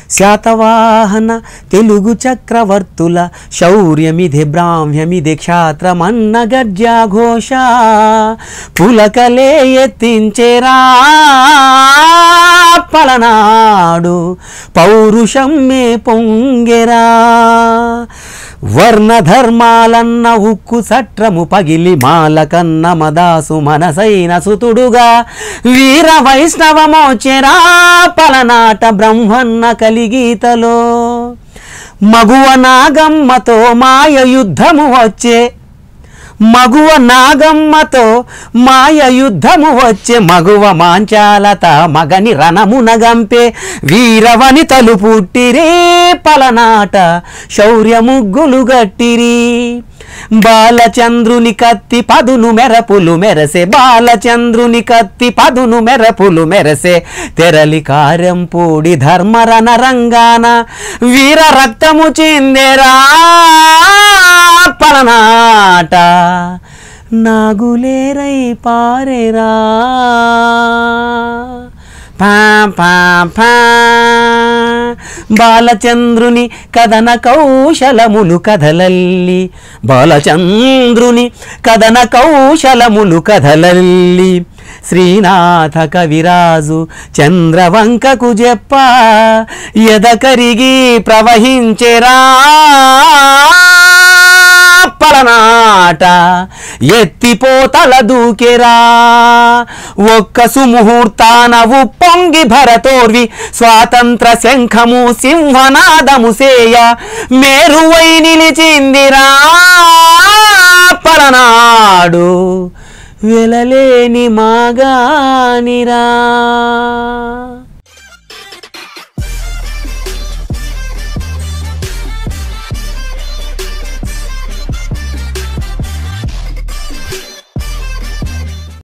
శాతవాహన తెలుగు చక్రవర్తుల శౌర్యమిధి బ్రాహ్మ్యమిధి క్షాత్రమన్న గర్జాఘోష పులకలే ఎత్తించేరా పలనాడు పౌరుషం మే పొంగెరా వర్ణధర్మాలన్న ఉక్కు సట్రము పగిలి మాలకన్న మదాసు మనసైన సుతుడుగా వీర వైష్ణవమోచెరా పలనాట బ్రహ్మన్న కలిగీతలో మగువ నాగమ్మతో మాయ యుద్ధము వచ్చే మగువ నాగమ్మతో మాయ యుద్ధము వచ్చే మగువ మాంచాలత మగని రణమున గంపే వీరవనితలు పుట్టిరే పలనాట శౌర్య ముగ్గులు గట్టిరి బాలచంద్రుని కత్తి పదును మెరపులు మెరసే బాలచంద్రుని కత్తి పదును మెరపులు మెరసే తెరలి కార్యం పూడి ధర్మరణ రంగాన వీర రక్తము చిందెరా పలనాట నాగులేరై పారేరా పా పా పా బాలచంద్రుని కథన కౌశలములు కథలల్లి బాలచంద్రుని కథన కౌశలములు కథలల్లి శ్రీనాథ కవిరాజు చంద్రవంకకు చెప్ప ఎదకరిగి ప్రవహించెరా పలనాట ఎత్తిపోతల దూకెరా ఒక్క సుముహూర్తాన ఉప్పొంగి భరతోర్వి స్వాతంత్ర శంఖము సింహనాదము సేయ మేరువై నిలిచిందిరా పలనాడు వెలలేని మాగానిరా